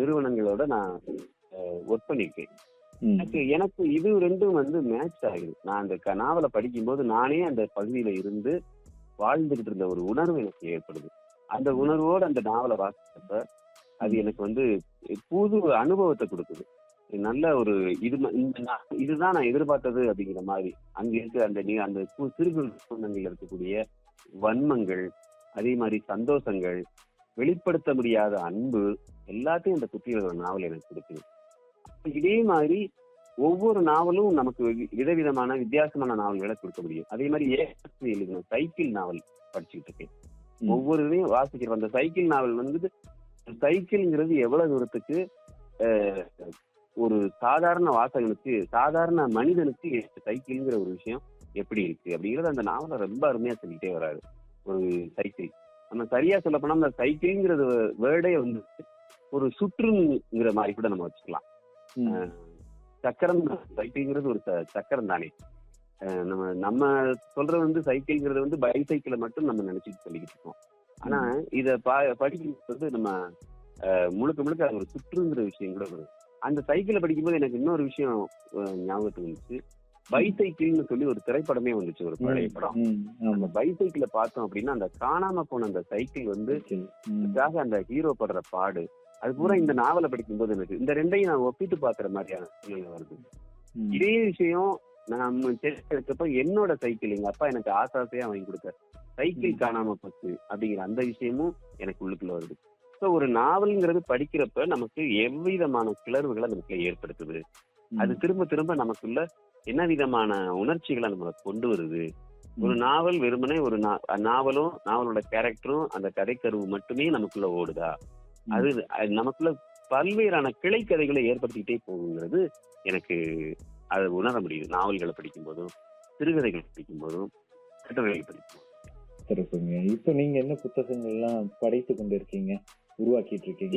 நிறுவனங்களோட நான் ஒர்க் பண்ணியிருக்கேன் எனக்கு எனக்கு இது ரெண்டும் வந்து மேட்ச் ஆகுது நான் அந்த க- நாவலை படிக்கும்போது நானே அந்த பகுதியில இருந்து வாழ்ந்துகிட்டு இருந்த ஒரு உணர்வு எனக்கு ஏற்படுது அந்த உணர்வோடு அந்த நாவலை வாசிச்சப்ப அது எனக்கு வந்து புது அனுபவத்தை கொடுக்குது நல்ல ஒரு இது ம- இந்த நா- இதுதான் நான் எதிர்பார்த்தது அப்படிங்கிற மாதிரி அங்க இருக்க அந்த நீ- அந்த கு- சிறு குழந்தைகள் இருக்கக்கூடிய வன்மங்கள் அதே மாதிரி சந்தோஷங்கள் வெளிப்படுத்த முடியாத அன்பு எல்லாத்தையும் இந்த குட்டியோட நாவல் எனக்கு கொடுக்குது அப்ப இதே மாதிரி ஒவ்வொரு நாவலும் நமக்கு வி- விதவிதமான வித்தியாசமான நாவல்களை கொடுக்க முடியும் அதே மாதிரி ஏஎஸ்சி எழுதின சைக்கிள் நாவல் படிச்சுட்டு இருக்கேன் ம். ஒவ்வொரு இதையும் வாசிக்கிறோம் அந்த சைக்கிள் நாவல் வந்து சைக்கிள்ங்கிறது எவ்வளவு தூரத்துக்கு அஹ், ஒரு சாதாரண வாசகனுக்கு சாதாரண மனிதனுக்கு சைக்கிள்ங்கிற ஒரு விஷயம் எப்படி இருக்கு அப்படிங்கறது அந்த நாவலை ரொம்ப அருமையா சொல்லிட்டே வராரு ஒரு சைக்கிள் நம்ம சரியா சொல்ல போனா அந்த சைக்கிள்ங்கிறது வேர்டே வந்து ஒரு சுற்றுங்கிற மாதிரி கூட நம்ம வச்சுக்கலாம் அஹ், சக்கரம் சைக்கிள்ங்கிறது ஒரு ச- சக்கரம் தானே அஹ், நம்ம நம்ம சொல்றது வந்து சைக்கிள்ங்கிறது வந்து பைசைக்கிளை மட்டும் நம்ம நினைச்சிட்டு சொல்லிக்கிட்டு இருக்கோம் ஆனா இத பா படிக்கும்போது வந்து நம்ம அஹ், முழுக்க முழுக்க அது ஒரு சுற்றுங்கிற விஷயம் கூட வரும் அந்த சைக்கிளை படிக்கும்போது எனக்கு இன்னொரு விஷயம் அஹ், ஞாபகத்துக்கு வந்துச்சு பைசைக்கிள்னு சொல்லி ஒரு திரைப்படமே வந்துச்சு ஒரு பழைய படம் அந்த பைசைக்கிளை பார்த்தோம் அப்படின்னா அந்த காணாம போன அந்த சைக்கிள் வந்து அதுக்காக அந்த ஹீரோ படுற பாடு அது பூரா இந்த நாவலை படிக்கும்போது எனக்கு இந்த ரெண்டையும் நான் ஒப்பிட்டு பாக்குற மாதிரியான சூழ்நிலை வருது இதே விஷயம் நான் தெரிஞ்சப்ப என்னோட சைக்கிள் எங்க அப்பா எனக்கு ஆசாசையா வாங்கி கொடுத்தாரு சைக்கிள் காணாம போச்சு அப்படிங்கிற அந்த விஷயமும் எனக்கு உள்ளுக்குள்ள வருது ஸோ ஒரு நாவல்ங்கிறது படிக்கிறப்ப நமக்கு எவ்விதமான கிளர்வுகளை நமக்கு ஏற்படுத்துது அது திரும்ப திரும்ப நமக்குள்ள என்ன விதமான உணர்ச்சிகளை நம்மளை கொண்டு வருது ஒரு நாவல் வெறுமனே ஒரு நா- நாவலும் நாவலோட கேரக்டரும் அந்த கதைக்கருவு மட்டுமே நமக்குள்ள ஓடுதா அது அது நமக்குள்ள பல்வேறான கிளை கதைகளை ஏற்படுத்திக்கிட்டே போகுங்கிறது எனக்கு அதை உணர முடியுது நாவல்களை படிக்கும் போதும் சிறுகதைகள் படிக்கும் போதும் கட்டுரைகள் படிக்கும் போதும். சிறப்புங்க இப்ப நீங்க என்ன புத்தகங்கள்லாம் படைத்து கொண்டு இருக்கீங்க உருவாக்கிட்டு இருக்கீங்க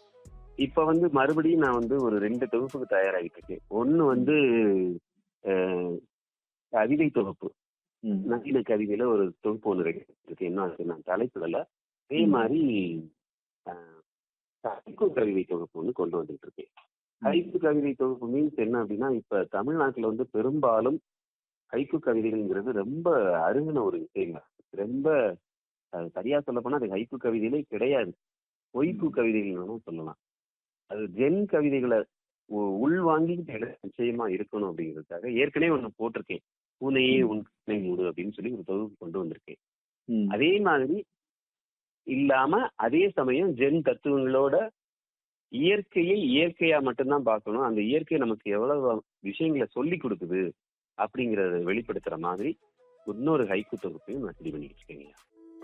இப்ப வந்து மறுபடியும் நான் வந்து ஒரு ரெண்டு தொகுப்புக்கு தயாராகிட்டு இருக்கேன் ஒண்ணு வந்து அஹ், கவிதை தொகுப்பு ம். நவீன கவிதையில ஒரு தொகுப்பு ஒன்று ரெடி இருக்கு இன்னும் அதுக்கு நான் தலைப்பிடல அதே ம். மாதிரி அஹ், ஹைக்கூ கவிதை தொகுப்பு ஒன்று கொண்டு வந்துட்டு இருக்கேன் ஹைக்கூ கவிதை தொகுப்பு மீன்ஸ் என்ன அப்படின்னா இப்ப தமிழ்நாட்டுல வந்து பெரும்பாலும் ஹைக்கூ கவிதைகள்ங்கிறது ரொம்ப அருகின ஒரு விஷயம் ரொம்ப அஹ், சரியா சொல்ல போனா அது ஹைக்கூ கவிதையிலே கிடையாது பொய்ப்பு கவிதைகள் சொல்லலாம் அது ஜென் கவிதைகளை உ- உள்வாங்கிக்கிட்டு எழுத நிச்சயமா இருக்கணும் அப்படிங்கிறதுக்காக ஏற்கனவே ஒண்ணு போட்டிருக்கேன் பூனையே உன் கண்ணை மூடு அப்படின்னு சொல்லி ஒரு தொகுப்பு கொண்டு வந்திருக்கேன் ம். அதே மாதிரி இல்லாம அதே சமயம் ஜென் தத்துவங்களோட இயற்கையை இயற்கையா மட்டும்தான் பார்க்கணும் அந்த இயற்கை நமக்கு எவ்வளவு விஷயங்களை சொல்லி கொடுக்குது அப்படிங்கறத வெளிப்படுத்துற மாதிரி இன்னொரு ஹைக்கு தொகுப்பையும் நான் ரெடி பண்ணிட்டு இருக்கேங்க